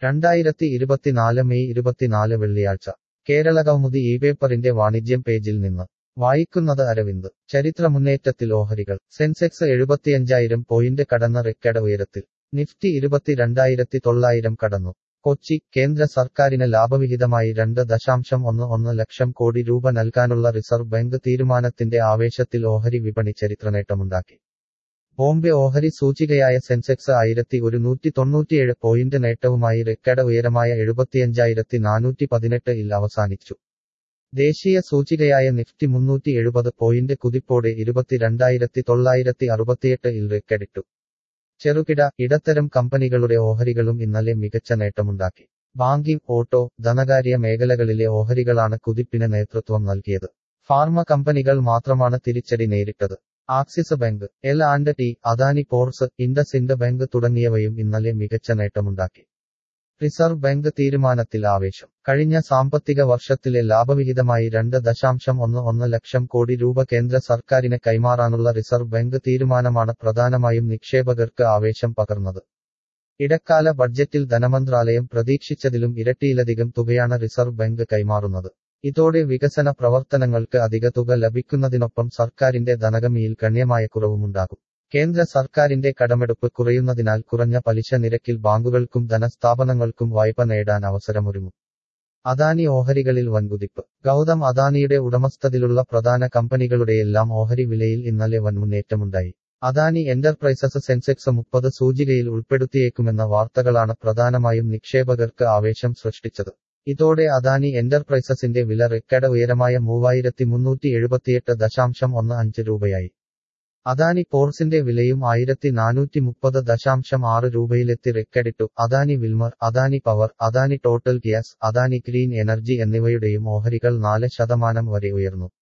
രണ്ടായിരത്തി ഇരുപത്തിനാല് മെയ് ഇരുപത്തിനാല് വെള്ളിയാഴ്ച കേരള കൗമുദി ഈ പേപ്പറിന്റെ വാണിജ്യം പേജിൽ നിന്ന് വായിക്കുന്നത് അരവിന്ദ് ചരിത്ര മുന്നേറ്റത്തിൽ ഓഹരികൾ സെൻസെക്സ് എഴുപത്തിയഞ്ചായിരം പോയിന്റ് കടന്ന റെക്കഡ് ഉയരത്തിൽ നിഫ്റ്റി ഇരുപത്തിരണ്ടായിരത്തി തൊള്ളായിരം കടന്നു കൊച്ചി കേന്ദ്ര സർക്കാരിന് ലാഭവിഹിതമായി രണ്ട് ദശാംശം ഒന്ന് ഒന്ന് ലക്ഷം കോടി രൂപ നൽകാനുള്ള റിസർവ് ബാങ്ക് തീരുമാനത്തിന്റെ ആവേശത്തിൽ ഓഹരി വിപണി ചരിത്രനേട്ടമുണ്ടാക്കി ബോംബെ ഓഹരി സൂചികയായ സെൻസെക്സ് ആയിരത്തി ഒരുന്നൂറ്റി തൊണ്ണൂറ്റിയേഴ് പോയിന്റ് നേട്ടവുമായി റെക്കഡ് ഉയരമായ എഴുപത്തിയഞ്ചായിരത്തി നാനൂറ്റി പതിനെട്ട് ഇൽ അവസാനിച്ചു ദേശീയ സൂചികയായ നിഫ്റ്റി മുന്നൂറ്റി എഴുപത് പോയിന്റ് കുതിപ്പോടെ ഇരുപത്തിരണ്ടായിരത്തി തൊള്ളായിരത്തി അറുപത്തിയെട്ട് ഇൽ റെക്കഡിട്ടു ചെറുകിട ഇടത്തരം കമ്പനികളുടെ ഓഹരികളും ഇന്നലെ മികച്ച നേട്ടമുണ്ടാക്കി ബാങ്കിംഗ് ഓട്ടോ ധനകാര്യ മേഖലകളിലെ ഓഹരികളാണ് കുതിപ്പിന് നേതൃത്വം നൽകിയത് ഫാർമ കമ്പനികൾ മാത്രമാണ് തിരിച്ചടി നേരിട്ടത് Axis Bank L and T Adani Ports IndusInd Bank തുടങ്ങിയവയും ഇന്നലെ മികച്ച നേട്ടമുണ്ടാക്കി റിസർവ് ബാങ്ക് തീരുമാനത്തിൽ ആവേശം കഴിഞ്ഞ സാമ്പത്തിക വർഷത്തിലെ ലാഭവിഹിതമായി രണ്ട് ദശാംശം ഒന്ന് ഒന്ന് ലക്ഷം കോടി രൂപ കേന്ദ്ര സർക്കാരിന് കൈമാറാനുള്ള റിസർവ് ബാങ്ക് തീരുമാനമാണ് പ്രധാനമായും നിക്ഷേപകർക്ക് ആവേശം പകർന്നത് ഇടക്കാല ബഡ്ജറ്റിൽ ധനമന്ത്രാലയം പ്രതീക്ഷിച്ചതിലും ഇരട്ടിയിലധികം തുകയാണ് റിസർവ് ബാങ്ക് കൈമാറുന്നത് ഇതോടെ വികസന പ്രവർത്തനങ്ങൾക്ക് അധിക തുക ലഭിക്കുന്നതിനൊപ്പം സർക്കാരിന്റെ ധനകമിയിൽ ഗണ്യമായ കുറവുമുണ്ടാകും കേന്ദ്ര സർക്കാരിന്റെ കടമെടുപ്പ് കുറയുന്നതിനാൽ കുറഞ്ഞ പലിശ നിരക്കിൽ ബാങ്കുകൾക്കും ധനസ്ഥാപനങ്ങൾക്കും വായ്പ നേടാൻ അവസരമൊരുങ്ങും അദാനി ഓഹരികളിൽ വൻകുതിപ്പ് ഗൗതം അദാനിയുടെ ഉടമസ്ഥതിലുള്ള പ്രധാന കമ്പനികളുടെയെല്ലാം ഓഹരി വിലയിൽ ഇന്നലെ വൻ മുന്നേറ്റമുണ്ടായി അദാനി എന്റർപ്രൈസസ് സെൻസെക്സ് മുപ്പത് സൂചികയിൽ ഉൾപ്പെടുത്തിയേക്കുമെന്ന വാർത്തകളാണ് പ്രധാനമായും നിക്ഷേപകർക്ക് ആവേശം സൃഷ്ടിച്ചത് ഇതോടെ അദാനി എന്റർപ്രൈസസിന്റെ വില റെക്കഡ് ഉയരമായ മൂവായിരത്തി മുന്നൂറ്റി എഴുപത്തിയെട്ട് ദശാംശം ഒന്ന് അഞ്ച് രൂപയായി അദാനി പോർട്സിന്റെ വിലയും ആയിരത്തി നാനൂറ്റി മുപ്പത് ദശാംശം ആറ് രൂപയിലെത്തി റെക്കഡിട്ടു Adani Wilmar Adani Power Adani Total Gas Adani Green Energy എന്നിവയുടെയും ഓഹരികൾ നാല് ശതമാനം വരെ ഉയർന്നു